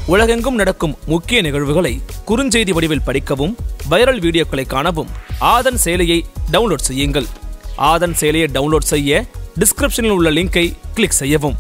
உலகெங்கும் நடக்கும் முக்கிய நிகழ்வுகளை குறுஞ்செய்தி வடிவில் படிக்கவும் வைரல் வீடியோக்களை காணவும் ஆதன் செயலியை டவுன்லோட் செய்யுங்கள் ஆதன் செயலியை டவுன்லோட் செய்ய டிஸ்கிரிப்ஷனில் உள்ள லிங்கை கிளிக் செய்யவும்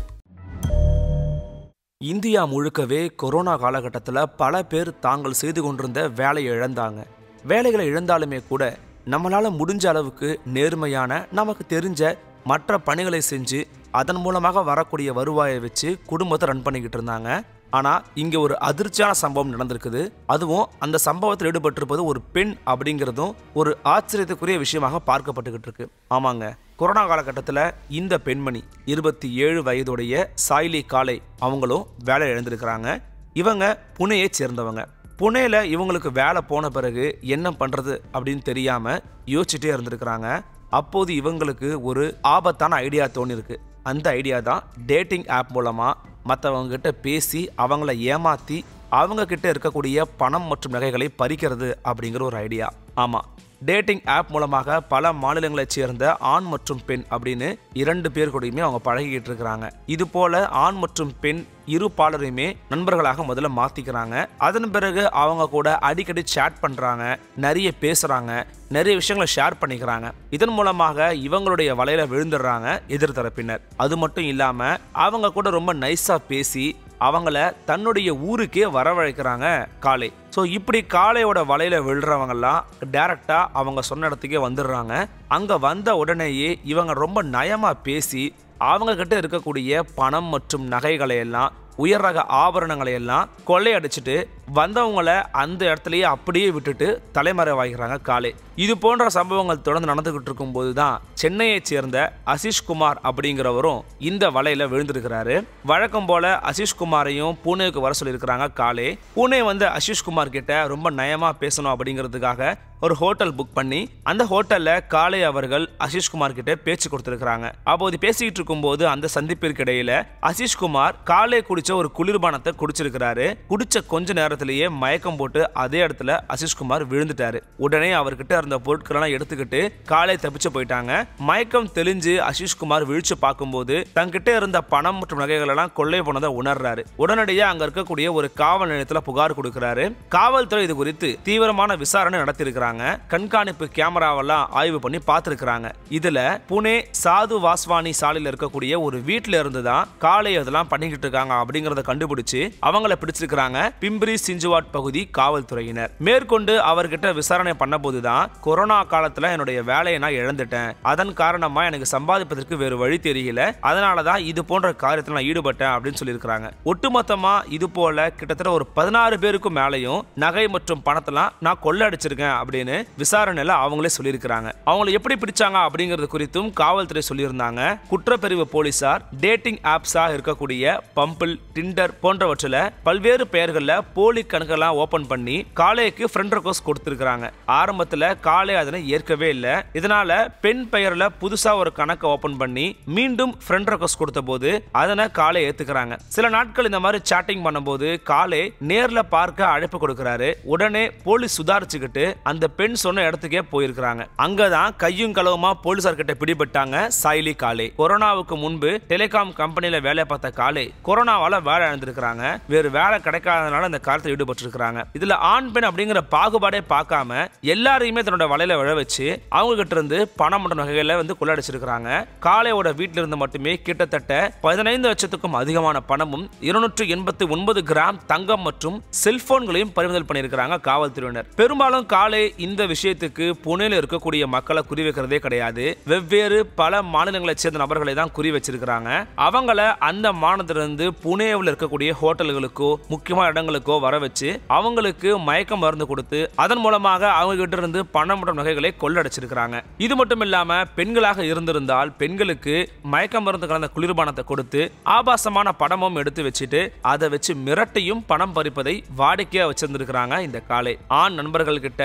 இந்தியா முழுக்கவே கொரோனா காலகட்டத்தில் பல பேர் தாங்கள் செய்து கொண்டிருந்த வேலையை இழந்தாங்க வேலைகளை இழந்தாலுமே கூட நம்மளால் முடிஞ்ச அளவுக்கு நேர்மையான நமக்கு தெரிஞ்ச மற்ற பணிகளை செஞ்சு அதன் மூலமாக வரக்கூடிய வருவாயை வச்சு குடும்பத்தை ரன் பண்ணிக்கிட்டு இருந்தாங்க ஆனால் இங்கே ஒரு அதிர்ச்சியான சம்பவம் நடந்திருக்குது அதுவும் அந்த சம்பவத்தில் ஈடுபட்டிருப்பது ஒரு பெண் அப்படிங்கிறதும் ஒரு ஆச்சரியத்துக்குரிய விஷயமாக பார்க்கப்பட்டுக்கிட்டு இருக்கு ஆமாங்க கொரோனா காலகட்டத்தில் இந்த பெண்மணி இருபத்தி ஏழு வயதுடைய சாய்லி காலை அவங்களும் வேலை இழந்திருக்கிறாங்க இவங்க புனேயை சேர்ந்தவங்க புனேல இவங்களுக்கு வேலை போன பிறகு என்ன பண்ணுறது அப்படின்னு தெரியாமல் யோசிச்சுட்டே இருந்திருக்கிறாங்க அப்போது இவங்களுக்கு ஒரு ஆபத்தான ஐடியா தோணிருக்கு அந்த ஐடியா தான் டேட்டிங் ஆப் மூலமாக மற்றவங்க கிட்ட பேசி அவங்கள ஏமாற்றி அவங்க கிட்ட இருக்கக்கூடிய பணம் மற்றும் நகைகளை பறிக்கிறது அப்படிங்கிற ஒரு ஐடியா ஆமாம் டேட்டிங் ஆப் மூலமாக பல மாநிலங்களைச் சேர்ந்த ஆண் மற்றும் பெண் அப்படின்னு இரண்டு பேர் கூடயுமே அவங்க பழகிக்கிட்டு இருக்கிறாங்க இது போல ஆண் மற்றும் பெண் இரு பாலரையுமே நண்பர்களாக முதல்ல மாத்திக்கிறாங்க அதன் பிறகு அவங்க கூட அடிக்கடி சேட் பண்றாங்க நிறைய பேசுறாங்க நிறைய விஷயங்களை ஷேர் பண்ணிக்கிறாங்க இதன் மூலமாக இவங்களுடைய வலையில விழுந்துடுறாங்க எதிர்த்தரப்பினர் அது மட்டும் இல்லாம அவங்க கூட ரொம்ப நைஸா பேசி அவங்கள தன்னுடைய ஊருக்கே வரவழைக்கிறாங்க காளை ஸோ இப்படி காளையோட வலையில விழுறவங்கெல்லாம் டைரக்டா அவங்க சொன்ன இடத்துக்கே வந்துடுறாங்க அங்க வந்த உடனேயே இவங்க ரொம்ப நயமா பேசி அவங்க கிட்ட இருக்கக்கூடிய பணம் மற்றும் நகைகளை எல்லாம் உயர் ரக ஆபரணங்களை எல்லாம் கொள்ளையடிச்சிட்டு வந்தவங்களை அந்த இடத்துலயே அப்படியே விட்டுட்டு தலைமறைவாகிறாங்க காலை இது போன்ற சம்பவங்கள் தொடர்ந்து நடந்துகிட்டு இருக்கும்போது தான் சென்னையைச் சேர்ந்த அசீஷ் குமார் அப்படிங்கிறவரும் இந்த வலையில விழுந்திருக்கிறாரு வழக்கம் போல அசீஷ் குமாரையும் பூனேவுக்கு வர சொல்லியிருக்கிறாங்க காலே பூனே வந்து அசீஷ் குமார் கிட்ட ரொம்ப நயமா பேசணும் அப்படிங்கிறதுக்காக ஒரு ஹோட்டல் புக் பண்ணி அந்த ஹோட்டல்ல காளை அவர்கள் அசீஷ் குமார் கிட்ட பேச்சு கொடுத்திருக்கிறாங்க அப்போது பேசிக்கிட்டு இருக்கும்போது அந்த சந்திப்பிற்கு இடையில அசீஷ் குமார் காளை குடிச்ச ஒரு குளிர்பானத்தை குடிச்சிருக்கிறாரு குடிச்ச கொஞ்ச நேரத்திலேயே மயக்கம் போட்டு அதே இடத்துல அசீஷ் குமார் விழுந்துட்டாரு உடனே அவர்கிட்ட இருந்த பொருட்களெல்லாம் எடுத்துக்கிட்டு காளை தப்பிச்சு போயிட்டாங்க மயக்கம் தெளிஞ்சு அசீஷ் குமார் விழிச்சு பார்க்கும்போது தங்கிட்ட இருந்த பணம் மற்றும் நகைகள் எல்லாம் கொள்ளை போனதை உணர்றாரு உடனடியாக அங்க இருக்கக்கூடிய ஒரு காவல் நிலையத்துல புகார் கொடுக்கிறாரு காவல்துறை இது குறித்து தீவிரமான விசாரணை நடத்தியிருக்கிறாங்க கண்காணிப்பு கேமராவெல்லாம் ஆய்வு பண்ணி பார்த்துருக்காங்க இதுல புனே சாது வாஸ்வானி சாலையில் இருக்கக்கூடிய ஒரு வீட்டுல இருந்து தான் காலை அதெல்லாம் பண்ணிக்கிட்டு இருக்காங்க அப்படிங்கறத கண்டுபிடிச்சு அவங்கள பிடிச்சிருக்கிறாங்க பிம்பிரி சிஞ்சுவாட் பகுதி காவல்துறையினர் மேற்கொண்டு அவர்கிட்ட விசாரணை பண்ணபோது தான் கொரோனா காலத்துல என்னுடைய வேலையை நான் இழந்துட்டேன் அதன் காரணமா எனக்கு சம்பாதிப்பதற்கு வேறு வழி தெரியல அதனால தான் இது போன்ற காரியத்தில் நான் ஈடுபட்டேன் அப்படின்னு சொல்லியிருக்கிறாங்க ஒட்டுமொத்தமா இது போல கிட்டத்தட்ட ஒரு பதினாறு பேருக்கும் மேலையும் நகை மற்றும் பணத்தெல்லாம் நான் கொள்ளடிச்சிருக்கேன் அப்படின்னு விசாரணையில அவங்களே சொல்லியிருக்கிறாங்க அவங்களை எப்படி பிடிச்சாங்க அப்படிங்கிறது குறித்தும் காவல்துறை சொல்லியிருந்தாங்க குற்றப்பிரிவு போலீசார் டேட்டிங் ஆப்ஸா இருக்கக்கூடிய பம்பிள் டிண்டர் போன்றவற்றில் பல்வேறு பெயர்கள்ல போலி கணக்கெல்லாம் ஓபன் பண்ணி காளைக்கு ஃப்ரெண்ட் ரெக்வஸ்ட் கொடுத்திருக்காங்க ஆரம்பத்துல காளை அதனை ஏற்கவே இல்லை இதனால பெண் பெயர்ல புதுசா ஒரு கணக்கை ஓபன் பண்ணி மீண்டும் ஃப்ரெண்ட் ரெக்வஸ்ட் கொடுத்த போது அதனை காளை ஏத்துக்கிறாங்க சில நாட்கள் இந்த மாதிரி சாட்டிங் பண்ணும்போது காளை நேர்ல பார்க்க அழைப்பு கொடுக்கிறாரு உடனே போலீஸ் சுதாரிச்சுக்கிட்டு அந்த பெண் சொன்ன இடத்துக்கே போயிருக்கிறாங்க அங்கதான் கையும் களவுமா போலீசார் கிட்ட பிடிபட்டாங்க சாய்லி காளே கொரோனாவுக்கு முன்பு டெலிகாம் கம்பெனில வேலை பார்த்த காளே கொரோனாவால வேலை இழந்திருக்கிறாங்க வேறு வேலை கிடைக்காதனால இந்த காலத்தில் ஈடுபட்டு இருக்காங்க இதுல ஆண் பெண் அப்படிங்கிற பாகுபாடே பார்க்காம எல்லாரையுமே தன்னோட வலையில விழ வச்சு அவங்க கிட்ட இருந்து பணம் மற்றும் நகைகளை வந்து கொள்ளடிச்சிருக்கிறாங்க காளையோட வீட்டில இருந்து மட்டுமே கிட்டத்தட்ட பதினைந்து லட்சத்துக்கும் அதிகமான பணமும் இருநூற்று எண்பத்தி ஒன்பது கிராம் தங்கம் மற்றும் செல்போன்களையும் பறிமுதல் பண்ணியிருக்கிறாங்க காவல்துறையினர் பெரும்பாலும் காலை இந்த விஷயத்துக்கு புனேல இருக்கக்கூடிய மக்களை குறி வைக்கிறதே கிடையாது வெவ்வேறு பல மாநிலங்களைச் சேர்ந்த நபர்களை தான் குறி வச்சிருக்கிறாங்க அவங்கள அந்த மாநிலத்திலிருந்து புனேவில் இருக்கக்கூடிய ஹோட்டல்களுக்கோ முக்கியமான இடங்களுக்கோ வர வச்சு அவங்களுக்கு மயக்க மருந்து கொடுத்து அதன் மூலமாக அவங்க கிட்ட இருந்து பணம் மற்றும் நகைகளை கொள்ளடிச்சிருக்கிறாங்க இது மட்டும் இல்லாம பெண்களாக இருந்திருந்தால் பெண்களுக்கு மயக்க மருந்து கலந்த குளிர்பானத்தை கொடுத்து ஆபாசமான படமும் எடுத்து வச்சுட்டு அதை வச்சு மிரட்டியும் பணம் பறிப்பதை வாடிக்கையா வச்சிருந்திருக்கிறாங்க இந்த காலை ஆண் நண்பர்கள் கிட்ட எப்போது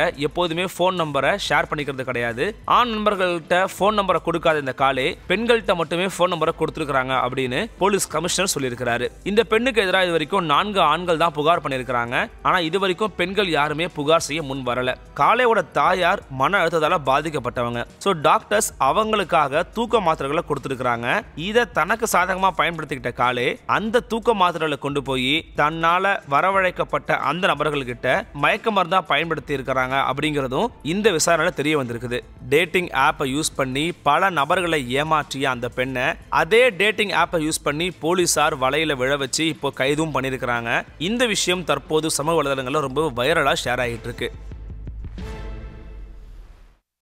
எப்போதுமே ஃபோன் நம்பரை ஷேர் பண்ணிக்கிறது கிடையாது ஆண் நண்பர்கள்ட்ட ஃபோன் நம்பரை கொடுக்காத இந்த காலே பெண்கள்கிட்ட மட்டுமே ஃபோன் நம்பரை கொடுத்துருக்காங்க அப்படின்னு போலீஸ் கமிஷனர் சொல்லியிருக்கிறாரு இந்த பெண்ணுக்கு எதிராக இது வரைக்கும் நான்கு ஆண்கள் தான் புகார் பண்ணியிருக்கிறாங்க ஆனா இது வரைக்கும் பெண்கள் யாருமே புகார் செய்ய முன் வரல காளையோட தாயார் மன அழுத்தத்தால பாதிக்கப்பட்டவங்க ஸோ டாக்டர்ஸ் அவங்களுக்காக தூக்க மாத்திரைகளை கொடுத்துருக்காங்க இதை தனக்கு சாதகமா பயன்படுத்திக்கிட்ட காலே அந்த தூக்க மாத்திரைகளை கொண்டு போய் தன்னால வரவழைக்கப்பட்ட அந்த நபர்கள்கிட்ட மயக்க மருந்தா பயன்படுத்தி இருக்கிறாங்க அப்படிங்கிறதும் இந்த விசாரணையில தெரிய வந்திருக்குது டேட்டிங் ஆப்பை யூஸ் பண்ணி பல நபர்களை ஏமாற்றிய அந்த பெண்ணை அதே டேட்டிங் ஆப்பை யூஸ் பண்ணி போலீசார் வலையில விழ வச்சு இப்போ கைதும் பண்ணியிருக்கிறாங்க இந்த விஷயம் தற்போது சமூக வலைதளங்களில் ரொம்ப வைரலாக ஷேர் ஆகிட்டு இருக்கு